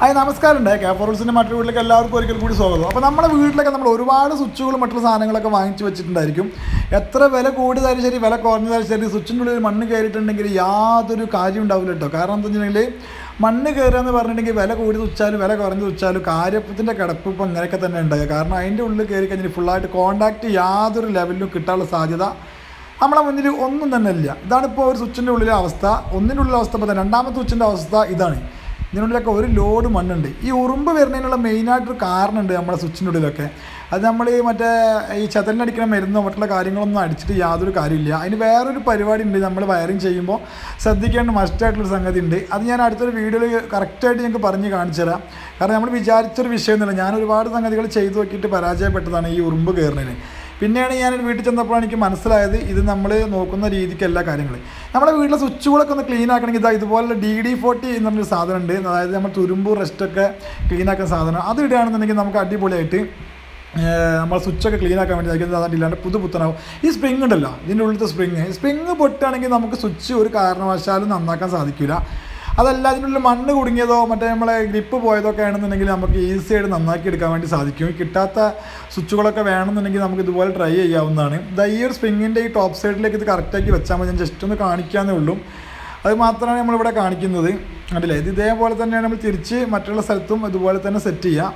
hi നമസ്കാരമുണ്ട് കാഫോറൽസിൻ്റെ മറ്റൊരു വീട്ടിലേക്ക് എല്ലാവർക്കും ഒരിക്കൽ കൂടി സ്വാഗതം അപ്പോൾ നമ്മുടെ വീട്ടിലൊക്കെ നമ്മൾ ഒരുപാട് സ്വിച്ചുകളും മറ്റുള്ള സാധനങ്ങളൊക്കെ വാങ്ങിച്ചു വെച്ചിട്ടുണ്ടായിരിക്കും എത്ര വില കൂടിയതായാലും ശരി വില കുറഞ്ഞതായാലും ശരി സ്വിച്ചിൻ്റെ ഉള്ളിൽ മണ്ണ് കയറിയിട്ടുണ്ടെങ്കിൽ യാതൊരു കാര്യം ഉണ്ടാവില്ല കേട്ടോ കാരണം എന്താ വെച്ചിട്ടുണ്ടെങ്കിൽ മണ്ണ് കയറുക എന്ന് പറഞ്ഞിട്ടുണ്ടെങ്കിൽ വില കൂടി തുച്ചാലും വില കുറഞ്ഞ് തുച്ചാലും കാര്യത്തിൻ്റെ കിടപ്പ് ഇപ്പോൾ ഇങ്ങനെയൊക്കെ തന്നെ ഉണ്ടാകുക കാരണം അതിൻ്റെ ഉള്ളിൽ കയറി കഴിഞ്ഞാൽ ഫുള്ളായിട്ട് കോണ്ടാക്റ്റ് യാതൊരു ലെവലിലും കിട്ടാനുള്ള സാധ്യത നമ്മളെ മുന്നിൽ ഒന്നും തന്നെ ഇല്ല ഇതാണിപ്പോൾ ഒരു സ്വിച്ചിൻ്റെ ഉള്ളിലെ അവസ്ഥ ഒന്നിൻ്റെ ഉള്ളിലെ അവസ്ഥ ഇപ്പോൾ തന്നെ രണ്ടാമത്തെ സ്വിച്ചിൻ്റെ അവസ്ഥ ഇതാണ് ഇതിനുള്ളിലൊക്കെ ഒരു ലോഡ് മണ്ണുണ്ട് ഈ ഉറുമ്പ് വരുന്നതിനുള്ള മെയിനായിട്ടൊരു കാരണമുണ്ട് നമ്മുടെ സ്വിച്ചിൻ്റെ ഉള്ളിലൊക്കെ അത് നമ്മൾ ഈ മറ്റേ ഈ ചതലിനടിക്കുന്ന മരുന്നോ മറ്റുള്ള കാര്യങ്ങളൊന്നും അടിച്ചിട്ട് യാതൊരു കാര്യമില്ല അതിന് വേറൊരു പരിപാടി ഉണ്ട് നമ്മൾ വയറിങ് ചെയ്യുമ്പോൾ ശ്രദ്ധിക്കേണ്ട മസ്റ്റായിട്ടുള്ളൊരു സംഗതി ഉണ്ട് അത് ഞാൻ അടുത്തൊരു വീഡിയോയിൽ കറക്റ്റായിട്ട് ഞങ്ങൾക്ക് പറഞ്ഞ് കാണിച്ചു തരാം കാരണം നമ്മൾ വിചാരിച്ചൊരു വിഷയമൊന്നുമില്ല ഞാൻ ഒരുപാട് സംഗതികൾ ചെയ്തു നോക്കിയിട്ട് പരാജയപ്പെട്ടതാണ് ഈ ഉറുമ്പ് കയറുന്നതിന് പിന്നെയാണ് ഞാൻ വീട്ടിൽ ചെന്നപ്പോഴാണ് എനിക്ക് മനസ്സിലായത് ഇത് നമ്മൾ നോക്കുന്ന രീതിക്കല്ല കാര്യങ്ങൾ നമ്മുടെ വീട്ടിലെ സ്വിച്ചുകളൊക്കെ ഒന്ന് ക്ലീൻ ആക്കണമെങ്കിൽ ഇതാ ഇതുപോലെ ഡി ഡി ഫോർട്ടി എന്ന് പറഞ്ഞൊരു സാധനം ഉണ്ട് അതായത് നമ്മൾ തുരുമ്പ് റെസ്റ്റൊക്കെ ക്ലീൻ ആക്കുന്ന സാധനം അത് ഇടുകയാണെന്നുണ്ടെങ്കിൽ നമുക്ക് അടിപൊളിയായിട്ട് ഏഹ് നമ്മൾ സ്വിച്ചൊക്കെ ക്ലീൻ ആക്കാൻ വേണ്ടി അയക്കുന്നത് അതാണ്ട് ഇല്ലാണ്ട് പുതു പുത്തനാവും ഈ സ്പ്രിങ് ഉണ്ടല്ലോ ഇതിൻ്റെ ഉള്ളിലത്തെ സ്പ്രിങ് സ്പ്രിങ് പൊട്ടുകയാണെങ്കിൽ നമുക്ക് സ്വിച്ച് ഒരു കാരണവശാലും നന്നാക്കാൻ സാധിക്കില്ല അതല്ല അതിനുള്ളിൽ മണ്ണ് കുടുങ്ങിയതോ മറ്റേ നമ്മളെ ഗ്രിപ്പ് പോയതോ ഒക്കെ ആണെന്നുണ്ടെങ്കിൽ നമുക്ക് ഈസി ആയിട്ട് നന്നാക്കി എടുക്കാൻ വേണ്ടി സാധിക്കും ഈ കിട്ടാത്ത സ്വിച്ചുകളൊക്കെ വേണമെന്നുണ്ടെങ്കിൽ നമുക്ക് ഇതുപോലെ ട്രൈ ചെയ്യാവുന്നതാണ് ഇതാ ഈ ഒരു സ്പ്രിങ്ങിൻ്റെ ഈ ടോപ്പ് സൈഡിലേക്ക് ഇത് കറക്റ്റാക്കി വെച്ചാൽ മതി ഞാൻ ജസ്റ്റ് ഒന്ന് കാണിക്കാന്നേ ഉള്ളൂ അത് മാത്രമാണ് നമ്മളിവിടെ കാണിക്കുന്നത് കണ്ടില്ലേ ഇത് ഇതേപോലെ തന്നെയാണ് നമ്മൾ തിരിച്ച് മറ്റുള്ള സ്ഥലത്തും ഇതുപോലെ തന്നെ സെറ്റ് ചെയ്യുക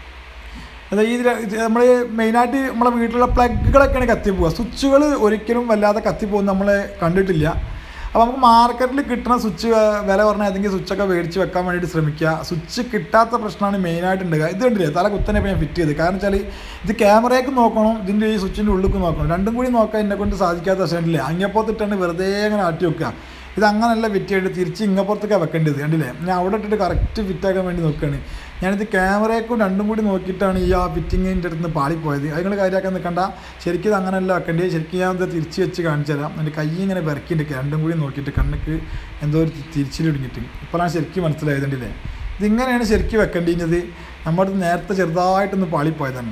അതായത് ഈ നമ്മൾ മെയിനായിട്ട് നമ്മളെ വീട്ടിലുള്ള പ്ലഗുകളൊക്കെയാണ് കത്തിപ്പോവുക സ്വിച്ചുകൾ ഒരിക്കലും വല്ലാതെ കത്തിപ്പോകുന്ന നമ്മൾ കണ്ടിട്ടില്ല അപ്പോൾ നമുക്ക് മാർക്കറ്റിൽ കിട്ടുന്ന സ്വിച്ച് വില പറഞ്ഞ ഏതെങ്കിലും സ്വിച്ചൊക്കെ മേടിച്ച് വെക്കാൻ വേണ്ടിയിട്ട് ശ്രമിക്കുക സ്വിച്ച് കിട്ടാത്ത പ്രശ്നമാണ് മെയിനായിട്ട് ഉണ്ടാകുക ഇത് കണ്ടില്ലേ തല കുത്തനെ ഇപ്പോൾ ഞാൻ ഫിറ്റ് ചെയ്ത് കാരണം വെച്ചാൽ ഇത് ക്യാമറയ്ക്ക് നോക്കണം ഇതിൻ്റെ ഈ സ്വിച്ചിൻ്റെ ഉള്ളിലേക്ക് നോക്കണം രണ്ടും കൂടി നോക്കാൻ എന്നെ കൊണ്ട് സാധിക്കാത്ത പ്രശ്നമില്ല അങ്ങപ്പുറത്തിട്ടാണ് വെറുതെ അങ്ങനെ ആട്ടി വെക്കുക ഇത് അങ്ങനെയല്ല ഫിറ്റ് ചെയ്തിട്ട് തിരിച്ച് ഇങ്ങപ്പുറത്തേക്കാണ് വെക്കേണ്ടത് കണ്ടില്ലേ ഞാൻ അവിടെ ഇട്ടിട്ട് കറക്റ്റ് ഫിറ്റാക്കാൻ വേണ്ടി നോക്കുകയാണ് ഞാനിത് ക്യാമറയ്ക്കും രണ്ടും കൂടി നോക്കിയിട്ടാണ് ഈ ആ ഫിറ്റിങ്ങിൻ്റെ അടുത്ത് നിന്ന് പാളിപ്പോയത് അത് നിങ്ങൾ കാര്യമാക്കാൻ നിൽക്കണ്ട ശരിക്കും ഇത് അങ്ങനെയല്ല വെക്കേണ്ടത് ശരിക്കും ഞാൻ ഇത് തിരിച്ച് വെച്ച് കാണിച്ചു തരാം എൻ്റെ കൈ ഇങ്ങനെ വിറക്കിയിട്ട് രണ്ടും കൂടി നോക്കിയിട്ട് കണ്ണക്ക് എന്തോ ഒരു തിരിച്ചിലിടുങ്ങിയിട്ട് ഇപ്പോഴാണ് ശരിക്കും മനസ്സിലായത് കണ്ടില്ലേ ഇതിങ്ങനെയാണ് ശരിക്കും വെക്കേണ്ടിയിരുന്നത് നമ്മുടെ നേരത്തെ ചെറുതായിട്ടൊന്ന് പാളിപ്പോയതാണ്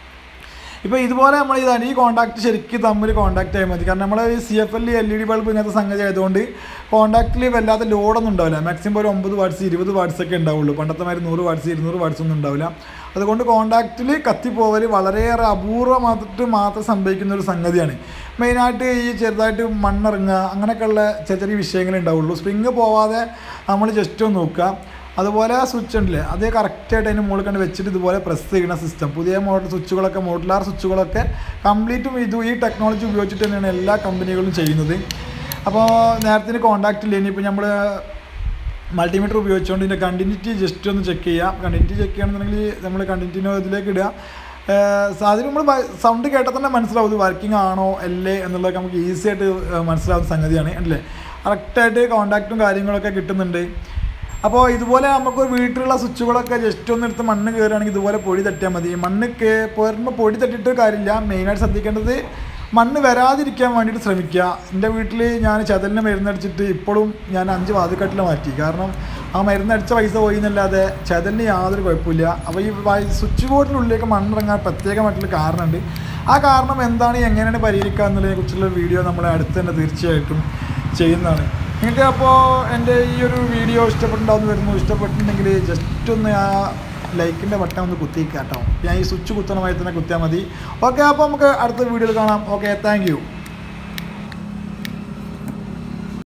ഇപ്പോൾ ഇതുപോലെ നമ്മൾ ഇതാണ് ഈ കോൺടാക്ട് ശരിക്കും തമ്മിൽ കോൺടാക്ട് ചെയ്യാൻ മതി കാരണം നമ്മൾ ഈ C F L L E D bulb ഇങ്ങനത്തെ സംഗതി ആയതുകൊണ്ട് കോൺടാക്റ്റിൽ വല്ലാത്ത ലോഡൊന്നും ഉണ്ടാവില്ല മാക്സിമം ഒരു ഒമ്പത് വാട്ട്സ് ഇരുപത് വാട്ട്സ് ഒക്കെ ഉണ്ടാവുള്ളൂ പണ്ടത്തെ മാതിരി നൂറ് വാട്ട്സ് ഇരുന്നൂറ് വാട്ട്സ് ഒന്നും ഉണ്ടാവില്ല അതുകൊണ്ട് കോൺടാക്റ്റിൽ കത്തിപ്പോവൽ വളരെയേറെ അപൂർവമായിട്ട് മാത്രം സംഭവിക്കുന്ന ഒരു സംഗതിയാണ് മെയിനായിട്ട് ഈ ചെറുതായിട്ട് മണ്ണിറങ്ങുക അങ്ങനെയൊക്കെയുള്ള ചെറിയ ചെറിയ വിഷയങ്ങളേ ഉണ്ടാവുള്ളൂ സ്പ്രിങ് പോവാതെ നമ്മൾ ജസ്റ്റ് ഒന്ന് നോക്കുക അതുപോലെ സ്വിച്ച് ഉണ്ടല്ലേ അത് കറക്റ്റായിട്ട് അതിന് മുകളിൽ കണ്ട് വെച്ചിട്ട് ഇതുപോലെ പ്രസ് ചെയ്യുന്ന സിസ്റ്റം പുതിയ മോഡൽ സ്വിച്ചുകളൊക്കെ മോഡുലാർ സ്വിച്ചുകളൊക്കെ കംപ്ലീറ്റും ഇത് ഈ ടെക്നോളജി ഉപയോഗിച്ചിട്ട് തന്നെയാണ് എല്ലാ കമ്പനികളും ചെയ്യുന്നത് അപ്പോൾ നേരത്തിന് കോൺടാക്റ്റ് ഇല്ല ഇനിയിപ്പോൾ നമ്മൾ മൾട്ടിമീറ്റർ ഉപയോഗിച്ചുകൊണ്ട് ഇതിൻ്റെ കണ്ടിന്യൂറ്റി ജസ്റ്റ് ഒന്ന് ചെക്ക് ചെയ്യാം കണ്ടിന്യൂറ്റി ചെക്ക് ചെയ്യണമെന്നുണ്ടെങ്കിൽ നമ്മൾ കണ്ടിന്യൂറ്റിനോ ഇതിലേക്ക് ഇടുക സാധ്യത നമ്മൾ സൗണ്ട് കേട്ടാൽ തന്നെ മനസ്സിലാവും ഇത് വർക്കിംഗ് ആണോ അല്ലേ എന്നുള്ളതൊക്കെ നമുക്ക് ഈസി ആയിട്ട് മനസ്സിലാവുന്ന സംഗതിയാണ് അല്ലേ കറക്റ്റായിട്ട് കോൺടാക്റ്റും കാര്യങ്ങളൊക്കെ കിട്ടുന്നുണ്ട് അപ്പോൾ ഇതുപോലെ നമുക്ക് വീട്ടിലുള്ള സ്വിച്ചുകളൊക്കെ ജസ്റ്റ് ഒന്ന് എടുത്ത് മണ്ണ് കയറുകയാണെങ്കിൽ ഇതുപോലെ പൊടി തട്ടിയാൽ മതി മണ്ണ് കേ പോരുമ്പോൾ പൊടി തട്ടിയിട്ട് കാര്യമില്ല മെയിനായിട്ട് ശ്രദ്ധിക്കേണ്ടത് മണ്ണ് വരാതിരിക്കാൻ വേണ്ടിയിട്ട് ശ്രമിക്കുക എൻ്റെ വീട്ടിൽ ഞാൻ ചതലിന് മരുന്നടിച്ചിട്ട് ഇപ്പോഴും ഞാൻ അഞ്ച് വാതിക്കട്ടിൽ മാറ്റി കാരണം ആ മരുന്നടിച്ച പൈസ പോയി എന്നല്ലാതെ ചതലിന് യാതൊരു കുഴപ്പമില്ല അപ്പോൾ ഈ സ്വിച്ച് ബോർഡിനുള്ളിലേക്ക് മണ്ണിറങ്ങാൻ പ്രത്യേകമായിട്ടുള്ള കാരണമുണ്ട് ആ കാരണം എന്താണ് എങ്ങനെയാണ് പരിഹരിക്കുക എന്നുള്ളതിനെ കുറിച്ചുള്ള വീഡിയോ നമ്മൾ അടുത്ത് തന്നെ തീർച്ചയായിട്ടും ചെയ്യുന്നതാണ് നിങ്ങൾക്ക് അപ്പോൾ എൻ്റെ ഈ ഒരു വീഡിയോ ഇഷ്ടപ്പെട്ടുണ്ടാവുന്ന വരുന്നു ഇഷ്ടപ്പെട്ടിട്ടുണ്ടെങ്കിൽ ജസ്റ്റ് ഒന്ന് ആ ലൈക്കിൻ്റെ ബട്ടൺ ഒന്ന് കുത്തിക്കാട്ടോ ഞാൻ ഈ സ്വിച്ച് കുത്തണമായി തന്നെ കുത്തിയാൽ മതി ഓക്കെ അപ്പോൾ നമുക്ക് അടുത്ത വീഡിയോയിൽ കാണാം ഓക്കെ താങ്ക്